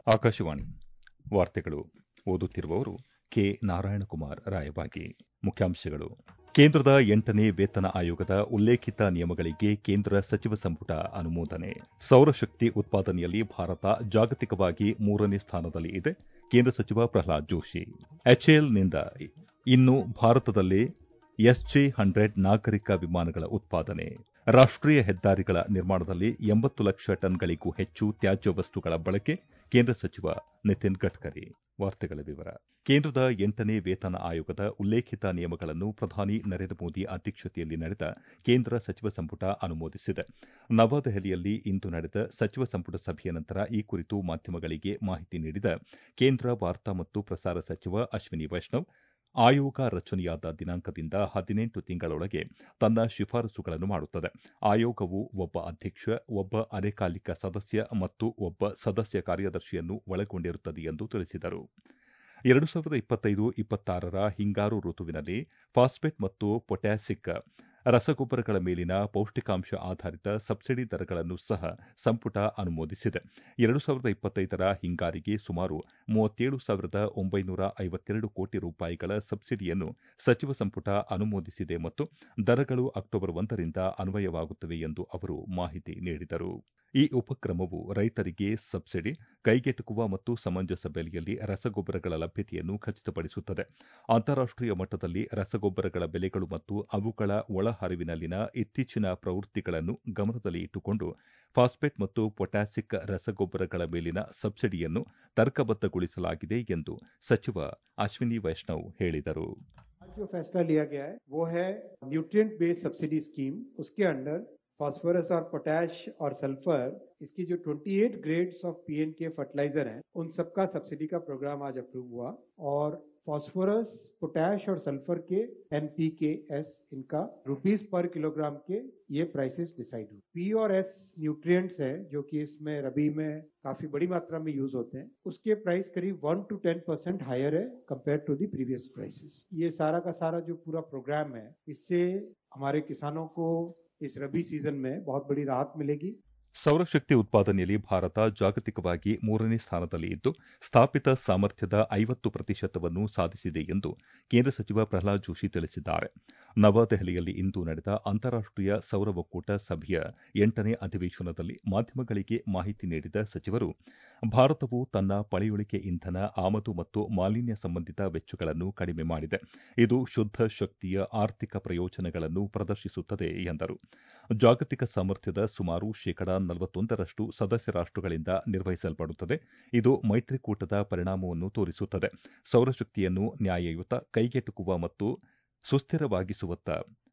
ಆಕಾಶವಾಣಿ ವಾರ್ತೆಗಳು ಓದುತ್ತಿರುವವರು ಕೆ ನಾರಾಯಣಕುಮಾರ್ ರಾಯಬಾಗಿ ಮುಖ್ಯಾಂಶಗಳು ಕೇಂದ್ರದ ಎಂಟನೇ ವೇತನ ಆಯೋಗದ ಉಲ್ಲೇಖಿತ ನಿಯಮಗಳಿಗೆ ಕೇಂದ್ರ ಸಚಿವ ಸಂಪುಟ ಅನುಮೋದನೆ ಸೌರಶಕ್ತಿ ಉತ್ಪಾದನೆಯಲ್ಲಿ ಭಾರತ ಜಾಗತಿಕವಾಗಿ ಮೂರನೇ ಸ್ಥಾನದಲ್ಲಿ ಇದೆ ಕೇಂದ್ರ ಸಚಿವ ಪ್ರಹ್ಲಾದ್ ಜೋಶಿ ಎಚ್ಎಎಲ್ನಿಂದ ಇನ್ನು ಭಾರತದಲ್ಲೇ ಎಸ್ಜೆ ಹಂಡ್ರೆಡ್ ನಾಗರಿಕ ವಿಮಾನಗಳ ಉತ್ಪಾದನೆ ರಾಷ್ಟೀಯ ಹೆದ್ದಾರಿಗಳ ನಿರ್ಮಾಣದಲ್ಲಿ ಎಂಬತ್ತು ಲಕ್ಷ ಟನ್ಗಳಿಗೂ ಹೆಚ್ಚು ತ್ಯಾಜ್ಯ ವಸ್ತುಗಳ ಬಳಕೆ ಕೇಂದ್ರ ಸಚಿವ ನಿತಿನ್ ಗಡ್ಕರಿ ವಾರ್ತೆಗಳ ವಿವರ ಕೇಂದ್ರದ ಎಂಟನೇ ವೇತನ ಆಯೋಗದ ಉಲ್ಲೇಖಿತ ನಿಯಮಗಳನ್ನು ಪ್ರಧಾನಿ ನರೇಂದ್ರ ಮೋದಿ ಅಧ್ಯಕ್ಷತೆಯಲ್ಲಿ ನಡೆದ ಕೇಂದ್ರ ಸಚಿವ ಸಂಪುಟ ಅನುಮೋದಿಸಿದೆ ನವದೆಹಲಿಯಲ್ಲಿ ಇಂದು ನಡೆದ ಸಚಿವ ಸಂಪುಟ ಸಭೆಯ ನಂತರ ಈ ಕುರಿತು ಮಾಧ್ಯಮಗಳಿಗೆ ಮಾಹಿತಿ ನೀಡಿದ ಕೇಂದ್ರ ವಾರ್ತಾ ಮತ್ತು ಪ್ರಸಾರ ಸಚಿವ ಅಶ್ವಿನಿ ವೈಷ್ಣವ್ ಆಯೋಗ ರಚನೆಯಾದ ದಿನಾಂಕದಿಂದ ಹದಿನೆಂಟು ತಿಂಗಳೊಳಗೆ ತನ್ನ ಶಿಫಾರಸುಗಳನ್ನು ಮಾಡುತ್ತದೆ ಆಯೋಗವು ಒಬ್ಬ ಅಧ್ಯಕ್ಷ ಒಬ್ಬ ಅರೆಕಾಲಿಕ ಸದಸ್ಯ ಮತ್ತು ಒಬ್ಬ ಸದಸ್ಯ ಕಾರ್ಯದರ್ಶಿಯನ್ನು ಒಳಗೊಂಡಿರುತ್ತದೆ ಎಂದು ತಿಳಿಸಿದರು ಎರಡು ಸಾವಿರದ ಇಪ್ಪತ್ತೈದು ಇಪ್ಪತ್ತಾರರ ಹಿಂಗಾರು ಋತುವಿನಲ್ಲಿ ಫಾಸ್ಫೇಟ್ ಮತ್ತು ಪೊಟ್ಯಾಸಿಕ್ ರಸಗೊಬ್ಬರಗಳ ಮೇಲಿನ ಪೌಷ್ಟಿಕಾಂಶ ಆಧಾರಿತ ಸಬ್ಸಿಡಿ ದರಗಳನ್ನು ಸಹ ಸಂಪುಟ ಅನುಮೋದಿಸಿದೆ ಎರಡು ಸಾವಿರದ ಇಪ್ಪತ್ತೈದರ ಹಿಂಗಾರಿಗೆ ಸುಮಾರು ಮೂವತ್ತೇಳು ಸಾವಿರದ ಒಂಬೈನೂರ ಐವತ್ತೆರಡು ಕೋಟಿ ರೂಪಾಯಿಗಳ ಸಬ್ಸಿಡಿಯನ್ನು ಸಚಿವ ಸಂಪುಟ ಅನುಮೋದಿಸಿದೆ ಮತ್ತು ದರಗಳು ಅಕ್ಟೋಬರ್ ಒಂದರಿಂದ ಅನ್ವಯವಾಗುತ್ತವೆ ಎಂದು ಅವರು ಮಾಹಿತಿ ನೀಡಿದರು ಈ ಉಪಕ್ರಮವು ರೈತರಿಗೆ ಸಬ್ಸಿಡಿ ಕೈಗೆಟುಕುವ ಮತ್ತು ಸಮಂಜಸ ಬೆಲೆಯಲ್ಲಿ ರಸಗೊಬ್ಬರಗಳ ಲಭ್ಯತೆಯನ್ನು ಖಚಿತಪಡಿಸುತ್ತದೆ ಅಂತಾರಾಷ್ಟೀಯ ಮಟ್ಟದಲ್ಲಿ ರಸಗೊಬ್ಬರಗಳ ಬೆಲೆಗಳು ಮತ್ತು ಅವುಗಳ ಒಳಹರಿವಿನಲ್ಲಿನ ಇತ್ತೀಚಿನ ಪ್ರವೃತ್ತಿಗಳನ್ನು ಗಮನದಲ್ಲಿ ಇಟ್ಟುಕೊಂಡು ಫಾಸ್ಫೇಟ್ ಮತ್ತು ಪೊಟ್ಯಾಸಿಕ್ ರಸಗೊಬ್ಬರಗಳ ಮೇಲಿನ ಸಬ್ಸಿಡಿಯನ್ನು ತರ್ಕಬದ್ದಗೊಳಿಸಲಾಗಿದೆ ಎಂದು ಸಚಿವ ಅಶ್ವಿನಿ ವೈಷ್ಣವ್ ಹೇಳಿದರು जो फैसला लिया गया है वो है न्यूट्रिएंट बेस्ड सब्सिडी स्कीम उसके अंडर फास्फोरस और पोटैश और सल्फर इसकी जो 28 ग्रेड्स ऑफ पीएनके फर्टिलाइजर हैं उन सबका सब्सिडी का प्रोग्राम आज अप्रूव हुआ और फास्फोरस पोटैश और सल्फर के एनपीके एस इनका रुपीस पर किलोग्राम के ये प्राइसेस डिसाइड हुए पी और एस न्यूट्रिएंट्स है जो कि इसमें रबी में काफी बड़ी मात्रा में यूज होते हैं उसके प्राइस करीब one two ten percent higher है compare to the previous prices ये सारा का सारा जो पूरा प्रोग्राम है इससे हमारे किसानों को इस रबी सीजन में बहुत बड़ी राहत मिलेगी ಸೌರಶಕ್ತಿ ಉತ್ಪಾದನೆಯಲ್ಲಿ ಭಾರತ ಜಾಗತಿಕವಾಗಿ ಮೂರನೇ ಸ್ಥಾನದಲ್ಲಿ ಇದ್ದು ಸ್ಥಾಪಿತ ಸಾಮರ್ಥ್ಯದ ಐವತ್ತು ಪ್ರತಿಶತವನ್ನು ಸಾಧಿಸಿದೆ ಎಂದು ಕೇಂದ್ರ ಸಚಿವ ಪ್ರಹ್ಲಾದ್ ಜೋಶಿ ತಿಳಿಸಿದ್ದಾರೆ ನವದೆಹಲಿಯಲ್ಲಿ ಇಂದು ನಡೆದ ಅಂತಾರಾಷ್ಟೀಯ ಸೌರ ಒಕ್ಕೂಟ ಸಭೆಯ ಎಂಟನೇ ಅಧಿವೇಶನದಲ್ಲಿ ಮಾಧ್ಯಮಗಳಿಗೆ ಮಾಹಿತಿ ನೀಡಿದ ಸಚಿವರು ಭಾರತವು ತನ್ನ ಪಳೆಯುಳಿಕೆ ಇಂಧನ ಆಮದು ಮತ್ತು ಮಾಲಿನ್ಯ ಸಂಬಂಧಿತ ವೆಚ್ಚಗಳನ್ನು ಕಡಿಮೆ ಮಾಡಿದೆ ಇದು ಶುದ್ಧ ಶಕ್ತಿಯ ಆರ್ಥಿಕ ಪ್ರಯೋಜನಗಳನ್ನು ಪ್ರದರ್ಶಿಸುತ್ತದೆ ಎಂದರು ಜಾಗತಿಕ ಸಾಮರ್ಥ್ಯದ ಸುಮಾರು ಶೇಕಡಾ ನಲವತ್ತೊಂದರಷ್ಟು ಸದಸ್ಯ ರಾಷ್ಟಗಳಿಂದ ನಿರ್ವಹಿಸಲ್ಪಡುತ್ತದೆ ಇದು ಮೈತ್ರಿಕೂಟದ ಪರಿಣಾಮವನ್ನು ತೋರಿಸುತ್ತದೆ ಸೌರಶಕ್ತಿಯನ್ನು ನ್ಯಾಯಯುತ ಕೈಗೆಟುಕುವ ಮತ್ತು ಸುಸ್ಥಿರವಾಗಿಸುವತ್ತ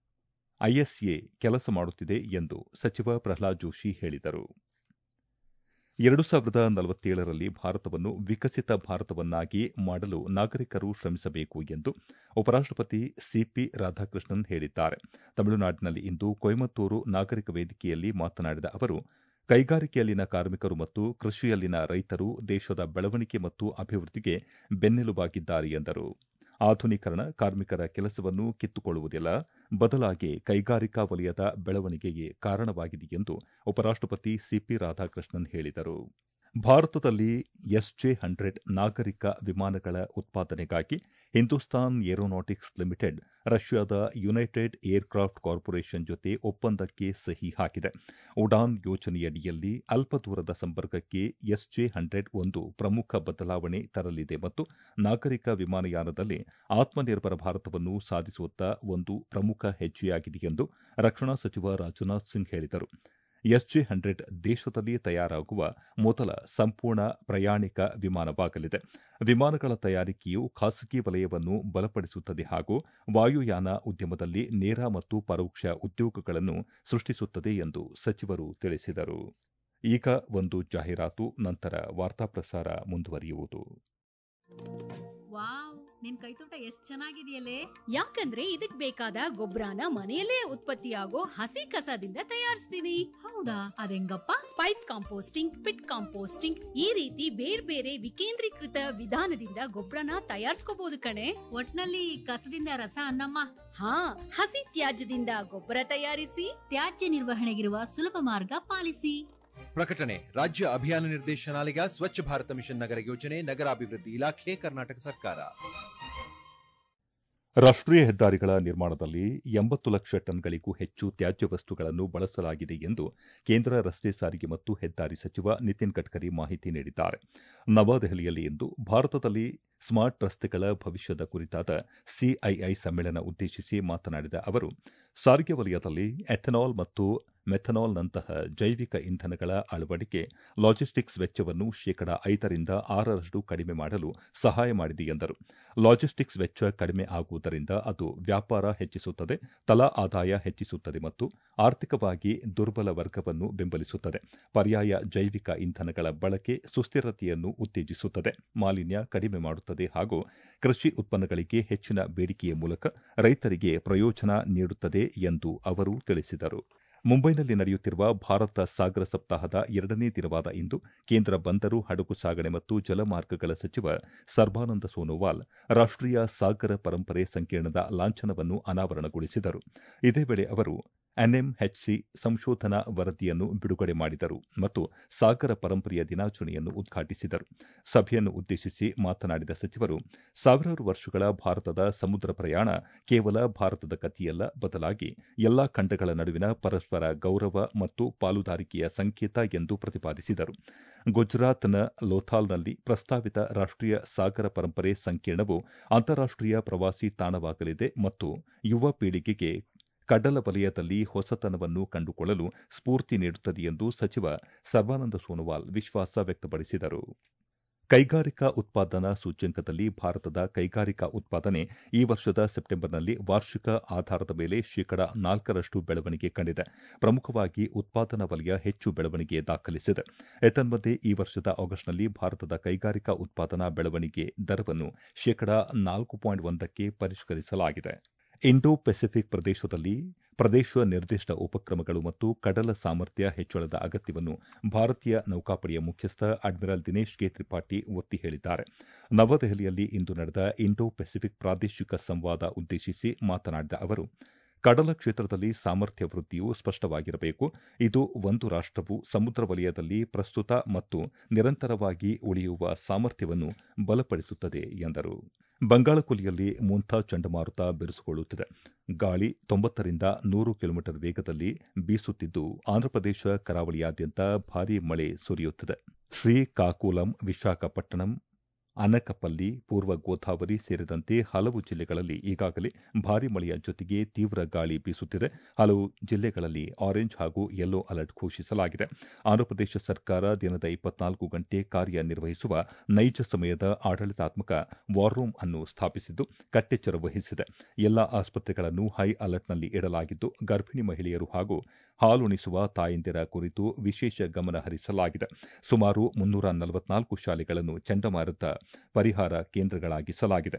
ಐಎಸ್ಎ ಕೆಲಸ ಮಾಡುತ್ತಿದೆ ಎಂದು ಸಚಿವ ಪ್ರಹ್ಲಾದ್ ಜೋಶಿ ಹೇಳಿದರು ಎರಡು ಸಾವಿರದ ನಲವತ್ತೇಳರಲ್ಲಿ ಭಾರತವನ್ನು ವಿಕಸಿತ ಭಾರತವನ್ನಾಗಿ ಮಾಡಲು ನಾಗರಿಕರು ಶ್ರಮಿಸಬೇಕು ಎಂದು ಉಪರಾಷ್ಟಪತಿ ಸಿಪಿ ರಾಧಾಕೃಷ್ಣನ್ ಹೇಳಿದ್ದಾರೆ ತಮಿಳುನಾಡಿನಲ್ಲಿ ಇಂದು ಕೊಯಮತ್ತೂರು ನಾಗರಿಕ ವೇದಿಕೆಯಲ್ಲಿ ಮಾತನಾಡಿದ ಅವರು ಕೈಗಾರಿಕೆಯಲ್ಲಿನ ಕಾರ್ಮಿಕರು ಮತ್ತು ಕೃಷಿಯಲ್ಲಿನ ರೈತರು ದೇಶದ ಬೆಳವಣಿಗೆ ಮತ್ತು ಅಭಿವೃದ್ಧಿಗೆ ಬೆನ್ನೆಲುಬಾಗಿದ್ದಾರೆ ಎಂದರು ಆಧುನೀಕರಣ ಕಾರ್ಮಿಕರ ಕೆಲಸವನ್ನು ಕಿತ್ತುಕೊಳ್ಳುವುದಿಲ್ಲ ಬದಲಾಗಿ ಕೈಗಾರಿಕಾ ವಲಯದ ಬೆಳವಣಿಗೆಗೆ ಕಾರಣವಾಗಿದೆ ಎಂದು ಉಪರಾಷ್ಟಪತಿ ಸಿಪಿ ರಾಧಾಕೃಷ್ಣನ್ ಹೇಳಿದರು ಭಾರತದಲ್ಲಿ ಎಸ್ಜೆ ಹಂಡ್ರೆಡ್ ನಾಗರಿಕ ವಿಮಾನಗಳ ಉತ್ಪಾದನೆಗಾಗಿ ಹಿಂದೂಸ್ತಾನ್ ಏರೋನಾಟಿಕ್ಸ್ ಲಿಮಿಟೆಡ್ ರಷ್ಯಾದ ಯುನೈಟೆಡ್ ಏರ್ಕ್ರಾಫ್ಟ್ ಕಾರ್ಪೊರೇಷನ್ ಜೊತೆ ಒಪ್ಪಂದಕ್ಕೆ ಸಹಿ ಹಾಕಿದೆ ಉಡಾನ್ ಯೋಜನೆಯಡಿಯಲ್ಲಿ ಅಲ್ಪ ದೂರದ ಸಂಪರ್ಕಕ್ಕೆ ಎಸ್ಜೆ ಹಂಡ್ರೆಡ್ ಒಂದು ಪ್ರಮುಖ ಬದಲಾವಣೆ ತರಲಿದೆ ಮತ್ತು ನಾಗರಿಕ ವಿಮಾನಯಾನದಲ್ಲಿ ಆತ್ಮನಿರ್ಭರ ಭಾರತವನ್ನು ಸಾಧಿಸುವತ್ತ ಒಂದು ಪ್ರಮುಖ ಹೆಜ್ಜೆಯಾಗಿದೆ ಎಂದು ರಕ್ಷಣಾ ಸಚಿವ ರಾಜನಾಥ್ ಸಿಂಗ್ ಹೇಳಿದರು ಎಸ್ಜೆ ಹಂಡ್ರೆಡ್ ದೇಶದಲ್ಲಿ ತಯಾರಾಗುವ ಮೊದಲ ಸಂಪೂರ್ಣ ಪ್ರಯಾಣಿಕ ವಿಮಾನವಾಗಲಿದೆ ವಿಮಾನಗಳ ತಯಾರಿಕೆಯು ಖಾಸಗಿ ವಲಯವನ್ನು ಬಲಪಡಿಸುತ್ತದೆ ಹಾಗೂ ವಾಯುಯಾನ ಉದ್ಯಮದಲ್ಲಿ ನೇರ ಮತ್ತು ಪರೋಕ್ಷ ಉದ್ಯೋಗಗಳನ್ನು ಸೃಷ್ಟಿಸುತ್ತದೆ ಎಂದು ಸಚಿವರು ತಿಳಿಸಿದರು ಈಗ ಒಂದು ಜಾಹೀರಾತು ನಂತರ ವಾರ್ತಾ ಪ್ರಸಾರ ಮುಂದುವರಿಯುವುದು ವಾವ್ ನಿನ್ ಕೈತೋಟ ಎಷ್ಟ್ ಚೆನ್ನಾಗಿದೆಯಲ್ಲೇ ಯಾಕಂದ್ರೆ ಇದಕ್ ಬೇಕಾದ ಗೊಬ್ಬರನ ಮನೆಯಲ್ಲೇ ಉತ್ಪತ್ತಿಯಾಗೋ ಹಸಿ ಕಸದಿಂದ ತಯಾರಿಸ್ತೀನಿ ಹೌದಾ ಅದೆಂಗಪ್ಪ ಪೈಪ್ ಕಾಂಪೋಸ್ಟಿಂಗ್ ಪಿಟ್ ಕಾಂಪೋಸ್ಟಿಂಗ್ ಈ ರೀತಿ ಬೇರೆ ಬೇರೆ ವಿಕೇಂದ್ರೀಕೃತ ವಿಧಾನದಿಂದ ಗೊಬ್ಬರನ ತಯಾರಿಸ್ಕೋಬಹುದು ಕಣೆ ಒಟ್ನಲ್ಲಿ ಕಸದಿಂದ ರಸ ಅನ್ನಮ್ಮ ಹಾ ಹಸಿ ತ್ಯಾಜ್ಯದಿಂದ ಗೊಬ್ಬರ ತಯಾರಿಸಿ ತ್ಯಾಜ್ಯ ನಿರ್ವಹಣೆಗಿರುವ ಸುಲಭ ಮಾರ್ಗ ಪಾಲಿಸಿ ಪ್ರಕಟಣೆ ರಾಜ್ಯ ಅಭಿಯಾನ ನಿರ್ದೇಶನಾಲಯ ಸ್ವಚ್ಛ ಭಾರತ ಮಿಷನ್ ನಗರ ಯೋಜನೆ ನಗರಾಭಿವೃದ್ಧಿ ಇಲಾಖೆ ಕರ್ನಾಟಕ ಸರ್ಕಾರ ರಾಷ್ಟ್ರೀಯ ಹೆದ್ದಾರಿಗಳ ನಿರ್ಮಾಣದಲ್ಲಿ ಎಂಬತ್ತು ಲಕ್ಷ ಟನ್ಗಳಿಗೂ ಹೆಚ್ಚು ತ್ಯಾಜ್ಯ ವಸ್ತುಗಳನ್ನು ಬಳಸಲಾಗಿದೆ ಎಂದು ಕೇಂದ್ರ ರಸ್ತೆ ಸಾರಿಗೆ ಮತ್ತು ಹೆದ್ದಾರಿ ಸಚಿವ ನಿತಿನ್ ಗಡ್ಕರಿ ಮಾಹಿತಿ ನೀಡಿದ್ದಾರೆ ನವದೆಹಲಿಯಲ್ಲಿ ಇಂದು ಭಾರತದಲ್ಲಿ ಸ್ಮಾರ್ಟ್ ರಸ್ತೆಗಳ ಭವಿಷ್ಯದ ಕುರಿತಾದ ಸಿಐಐ ಸಮ್ಮೇಳನ ಉದ್ದೇಶಿಸಿ ಮಾತನಾಡಿದ ಅವರು ಸಾರಿಗೆ ವಲಯದಲ್ಲಿ ಎಥೆನಾಲ್ ಮತ್ತು ಮೆಥನಾಲ್ನಂತಹ ಜೈವಿಕ ಇಂಧನಗಳ ಅಳವಡಿಕೆ ಲಾಜಿಸ್ಟಿಕ್ಸ್ ವೆಚ್ಚವನ್ನು ಶೇಕಡ ಐದರಿಂದ ಆರರಷ್ಟು ಕಡಿಮೆ ಮಾಡಲು ಸಹಾಯ ಮಾಡಿದೆ ಎಂದರು ಲಾಜಿಸ್ಟಿಕ್ಸ್ ವೆಚ್ಚ ಕಡಿಮೆ ಆಗುವುದರಿಂದ ಅದು ವ್ಯಾಪಾರ ಹೆಚ್ಚಿಸುತ್ತದೆ ತಲಾ ಆದಾಯ ಹೆಚ್ಚಿಸುತ್ತದೆ ಮತ್ತು ಆರ್ಥಿಕವಾಗಿ ದುರ್ಬಲ ವರ್ಗವನ್ನು ಬೆಂಬಲಿಸುತ್ತದೆ ಪರ್ಯಾಯ ಜೈವಿಕ ಇಂಧನಗಳ ಬಳಕೆ ಸುಸ್ಥಿರತೆಯನ್ನು ಉತ್ತೇಜಿಸುತ್ತದೆ ಮಾಲಿನ್ಯ ಕಡಿಮೆ ಮಾಡುತ್ತದೆ ಹಾಗೂ ಕೃಷಿ ಉತ್ಪನ್ನಗಳಿಗೆ ಹೆಚ್ಚಿನ ಬೇಡಿಕೆಯ ಮೂಲಕ ರೈತರಿಗೆ ಪ್ರಯೋಜನ ನೀಡುತ್ತದೆ ಎಂದು ಅವರು ತಿಳಿಸಿದರು ಮುಂಬೈನಲ್ಲಿ ನಡೆಯುತ್ತಿರುವ ಭಾರತ ಸಾಗರ ಸಪ್ತಾಹದ ಎರಡನೇ ದಿನವಾದ ಇಂದು ಕೇಂದ್ರ ಬಂದರು ಹಡಗು ಸಾಗಣೆ ಮತ್ತು ಜಲಮಾರ್ಗಗಳ ಸಚಿವ ಸರ್ಬಾನಂದ ಸೋನೋವಾಲ್ ರಾಷ್ಟ್ರೀಯ ಸಾಗರ ಪರಂಪರೆ ಸಂಕೀರ್ಣದ ಲಾಂಛನವನ್ನು ಅನಾವರಣಗೊಳಿಸಿದರು ಇದೇ ವೇಳೆ ಅವರು ಎನ್ಎಂಎಚ್ಸಿ ಸಂಶೋಧನಾ ವರದಿಯನ್ನು ಬಿಡುಗಡೆ ಮಾಡಿದರು ಮತ್ತು ಸಾಗರ ಪರಂಪರೆಯ ದಿನಾಚರಣೆಯನ್ನು ಉದ್ಘಾಟಿಸಿದರು ಸಭೆಯನ್ನು ಉದ್ದೇಶಿಸಿ ಮಾತನಾಡಿದ ಸಚಿವರು ಸಾವಿರಾರು ವರ್ಷಗಳ ಭಾರತದ ಸಮುದ್ರ ಪ್ರಯಾಣ ಕೇವಲ ಭಾರತದ ಕಥೆಯಲ್ಲ ಬದಲಾಗಿ ಎಲ್ಲಾ ಖಂಡಗಳ ನಡುವಿನ ಪರಸ್ಪರ ಗೌರವ ಮತ್ತು ಪಾಲುದಾರಿಕೆಯ ಸಂಕೇತ ಎಂದು ಪ್ರತಿಪಾದಿಸಿದರು ಗುಜರಾತ್ನ ಲೋಥಾಲ್ನಲ್ಲಿ ಪ್ರಸ್ತಾವಿತ ರಾಷ್ಟ್ರೀಯ ಸಾಗರ ಪರಂಪರೆ ಸಂಕೀರ್ಣವು ಅಂತಾರಾಷ್ಟ್ರೀಯ ಪ್ರವಾಸಿ ತಾಣವಾಗಲಿದೆ ಮತ್ತು ಯುವ ಪೀಳಿಗೆಗೆ ಕಡಲ ವಲಯದಲ್ಲಿ ಹೊಸತನವನ್ನು ಕಂಡುಕೊಳ್ಳಲು ಸ್ಫೂರ್ತಿ ನೀಡುತ್ತದೆ ಎಂದು ಸಚಿವ ಸರ್ಬಾನಂದ ಸೋನೋವಾಲ್ ವಿಶ್ವಾಸ ವ್ಯಕ್ತಪಡಿಸಿದರು ಕೈಗಾರಿಕಾ ಉತ್ಪಾದನಾ ಸೂಚ್ಯಂಕದಲ್ಲಿ ಭಾರತದ ಕೈಗಾರಿಕಾ ಉತ್ಪಾದನೆ ಈ ವರ್ಷದ ಸೆಪ್ಟೆಂಬರ್ನಲ್ಲಿ ವಾರ್ಷಿಕ ಆಧಾರದ ಮೇಲೆ ಶೇಕಡ ನಾಲ್ಕರಷ್ಟು ಬೆಳವಣಿಗೆ ಕಂಡಿದೆ ಪ್ರಮುಖವಾಗಿ ಉತ್ಪಾದನಾ ವಲಯ ಹೆಚ್ಚು ಬೆಳವಣಿಗೆ ದಾಖಲಿಸಿದೆ ಏತನ್ಮಧ್ಯೆ ಈ ವರ್ಷದ ಆಗಸ್ಟ್ನಲ್ಲಿ ಭಾರತದ ಕೈಗಾರಿಕಾ ಉತ್ಪಾದನಾ ಬೆಳವಣಿಗೆ ದರವನ್ನು ಶೇಕಡ ನಾಲ್ಕು ಪಾಯಿಂಟ್ ಒಂದಕ್ಕೆ ಪರಿಷ್ಕರಿಸಲಾಗಿದೆ ಇಂಡೋ ಪೆಸಿಫಿಕ್ ಪ್ರದೇಶದಲ್ಲಿ ಪ್ರದೇಶ ನಿರ್ದಿಷ್ಟ ಉಪಕ್ರಮಗಳು ಮತ್ತು ಕಡಲ ಸಾಮರ್ಥ್ಯ ಹೆಚ್ಚಳದ ಅಗತ್ಯವನ್ನು ಭಾರತೀಯ ನೌಕಾಪಡೆಯ ಮುಖ್ಯಸ್ಥ ಅಡ್ಮಿರಲ್ ದಿನೇಶ್ ಕೆ ತ್ರಿಪಾಠಿ ಒತ್ತಿ ಹೇಳಿದ್ದಾರೆ ನವದೆಹಲಿಯಲ್ಲಿ ಇಂದು ನಡೆದ ಇಂಡೋ ಪೆಸಿಫಿಕ್ ಪ್ರಾದೇಶಿಕ ಸಂವಾದ ಉದ್ದೇಶಿಸಿ ಮಾತನಾಡಿದ ಅವರು ಕಡಲ ಕ್ಷೇತ್ರದಲ್ಲಿ ಸಾಮರ್ಥ್ಯ ವೃದ್ಧಿಯು ಸ್ಪಷ್ಟವಾಗಿರಬೇಕು ಇದು ಒಂದು ರಾಷ್ಟವು ಸಮುದ್ರ ವಲಯದಲ್ಲಿ ಪ್ರಸ್ತುತ ಮತ್ತು ನಿರಂತರವಾಗಿ ಉಳಿಯುವ ಸಾಮರ್ಥ್ಯವನ್ನು ಬಲಪಡಿಸುತ್ತದೆ ಎಂದರು ಬಂಗಾಳಕೊಲ್ಲಿಯಲ್ಲಿ ಮುಂಥಾ ಚಂಡಮಾರುತ ಬಿರುಸುಗೊಳ್ಳುತ್ತಿದೆ ಗಾಳಿ ತೊಂಬತ್ತರಿಂದ ನೂರು ಕಿಲೋಮೀಟರ್ ವೇಗದಲ್ಲಿ ಬೀಸುತ್ತಿದ್ದು ಆಂಧ್ರಪ್ರದೇಶ ಕರಾವಳಿಯಾದ್ಯಂತ ಭಾರೀ ಮಳೆ ಸುರಿಯುತ್ತಿದೆ ಶ್ರೀಕಾಕುಲಂ ವಿಶಾಖಪಟ್ಟಣಂ ಅನಕಪಲ್ಲಿ ಪೂರ್ವ ಗೋದಾವರಿ ಸೇರಿದಂತೆ ಹಲವು ಜಿಲ್ಲೆಗಳಲ್ಲಿ ಈಗಾಗಲೇ ಭಾರೀ ಮಳೆಯ ಜೊತೆಗೆ ತೀವ್ರ ಗಾಳಿ ಬೀಸುತ್ತಿದೆ ಹಲವು ಜಿಲ್ಲೆಗಳಲ್ಲಿ ಆರೆಂಜ್ ಹಾಗೂ ಯೆಲ್ಲೋ ಅಲರ್ಟ್ ಘೋಷಿಸಲಾಗಿದೆ ಆಂಧ್ರಪ್ರದೇಶ ಸರ್ಕಾರ ದಿನದ ಇಪ್ಪತ್ನಾಲ್ಕು ಗಂಟೆ ಕಾರ್ಯನಿರ್ವಹಿಸುವ ನೈಜ ಸಮಯದ ಆಡಳಿತಾತ್ಮಕ ವಾರ್ ರೂಮ್ ಅನ್ನು ಸ್ಥಾಪಿಸಿದ್ದು ಕಟ್ಟೆಚ್ಚರ ವಹಿಸಿದೆ ಎಲ್ಲಾ ಆಸ್ಪತ್ರೆಗಳನ್ನು ಹೈ ಅಲರ್ಟ್ನಲ್ಲಿ ಇಡಲಾಗಿದ್ದು ಗರ್ಭಿಣಿ ಮಹಿಳೆಯರು ಹಾಗೂ ಹಾಲುಣಿಸುವ ತಾಯಂದಿರ ಕುರಿತು ವಿಶೇಷ ಗಮನ ಹರಿಸಲಾಗಿದೆ ಸುಮಾರು ಮುನ್ನೂರ ನಲವತ್ನಾಲ್ಕು ಶಾಲೆಗಳನ್ನು ಚಂಡಮಾರುತ ಪರಿಹಾರ ಕೇಂದ್ರಗಳಾಗಿಸಲಾಗಿದೆ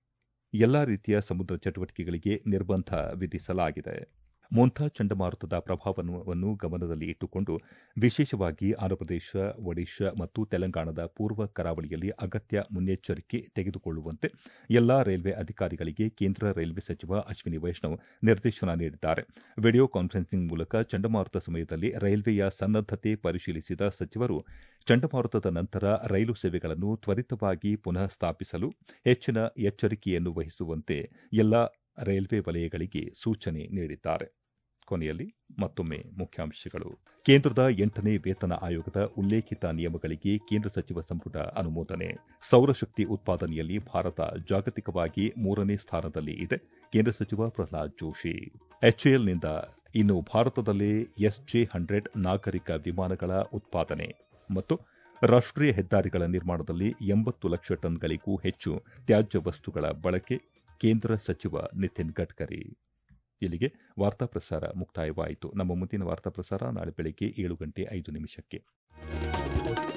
ಎಲ್ಲಾ ರೀತಿಯ ಸಮುದ್ರ ಚಟುವಟಿಕೆಗಳಿಗೆ ನಿರ್ಬಂಧ ವಿಧಿಸಲಾಗಿದೆ ಮೊಂಥಾ ಚಂಡಮಾರುತದ ಪ್ರಭಾವವನ್ನು ಗಮನದಲ್ಲಿ ಇಟ್ಟುಕೊಂಡು ವಿಶೇಷವಾಗಿ ಆಂಧ್ರಪ್ರದೇಶ ಒಡಿಶಾ ಮತ್ತು ತೆಲಂಗಾಣದ ಪೂರ್ವ ಕರಾವಳಿಯಲ್ಲಿ ಅಗತ್ಯ ಮುನ್ನೆಚ್ಚರಿಕೆ ತೆಗೆದುಕೊಳ್ಳುವಂತೆ ಎಲ್ಲಾ ರೈಲ್ವೆ ಅಧಿಕಾರಿಗಳಿಗೆ ಕೇಂದ್ರ ರೈಲ್ವೆ ಸಚಿವ ಅಶ್ವಿನಿ ವೈಷ್ಣವ್ ನಿರ್ದೇಶನ ನೀಡಿದ್ದಾರೆ ವಿಡಿಯೋ ಕಾನ್ಫರೆನ್ಸಿಂಗ್ ಮೂಲಕ ಚಂಡಮಾರುತ ಸಮಯದಲ್ಲಿ ರೈಲ್ವೆಯ ಸನ್ನದ್ದತೆ ಪರಿಶೀಲಿಸಿದ ಸಚಿವರು ಚಂಡಮಾರುತದ ನಂತರ ರೈಲು ಸೇವೆಗಳನ್ನು ತ್ವರಿತವಾಗಿ ಪುನಃ ಸ್ಥಾಪಿಸಲು ಹೆಚ್ಚಿನ ಎಚ್ಚರಿಕೆಯನ್ನು ವಹಿಸುವಂತೆ ಎಲ್ಲಾ ರೈಲ್ವೆ ವಲಯಗಳಿಗೆ ಸೂಚನೆ ನೀಡಿದ್ದಾರೆ ಕೊನೆಯಲ್ಲಿ ಮತ್ತೊಮ್ಮೆ ಮುಖ್ಯಾಂಶಗಳು ಕೇಂದ್ರದ ಎಂಟನೇ ವೇತನ ಆಯೋಗದ ಉಲ್ಲೇಖಿತ ನಿಯಮಗಳಿಗೆ ಕೇಂದ್ರ ಸಚಿವ ಸಂಪುಟ ಅನುಮೋದನೆ ಸೌರಶಕ್ತಿ ಉತ್ಪಾದನೆಯಲ್ಲಿ ಭಾರತ ಜಾಗತಿಕವಾಗಿ ಮೂರನೇ ಸ್ಥಾನದಲ್ಲಿ ಇದೆ ಕೇಂದ್ರ ಸಚಿವ ಪ್ರಹ್ಲಾದ್ ಜೋಶಿ ಎಚ್ಎಎಲ್ನಿಂದ ಇನ್ನು ಭಾರತದಲ್ಲೇ ಎಸ್ಜೆ ಹಂಡ್ರೆಡ್ ನಾಗರಿಕ ವಿಮಾನಗಳ ಉತ್ಪಾದನೆ ಮತ್ತು ರಾಷ್ಟ್ರೀಯ ಹೆದ್ದಾರಿಗಳ ನಿರ್ಮಾಣದಲ್ಲಿ ಎಂಬತ್ತು ಲಕ್ಷ ಟನ್ಗಳಿಗೂ ಹೆಚ್ಚು ತ್ಯಾಜ್ಯ ವಸ್ತುಗಳ ಬಳಕೆ ಕೇಂದ್ರ ಸಚಿವ ನಿತಿನ್ ಗಡ್ಕರಿ ಇಲ್ಲಿಗೆ ವಾರ್ತಾ ಪ್ರಸಾರ ಮುಕ್ತಾಯವಾಯಿತು ನಮ್ಮ ಮುಂದಿನ ವಾರ್ತಾ ಪ್ರಸಾರ ನಾಳೆ ಬೆಳಗ್ಗೆ ಏಳು ಗಂಟೆ ಐದು ನಿಮಿಷಕ್ಕೆ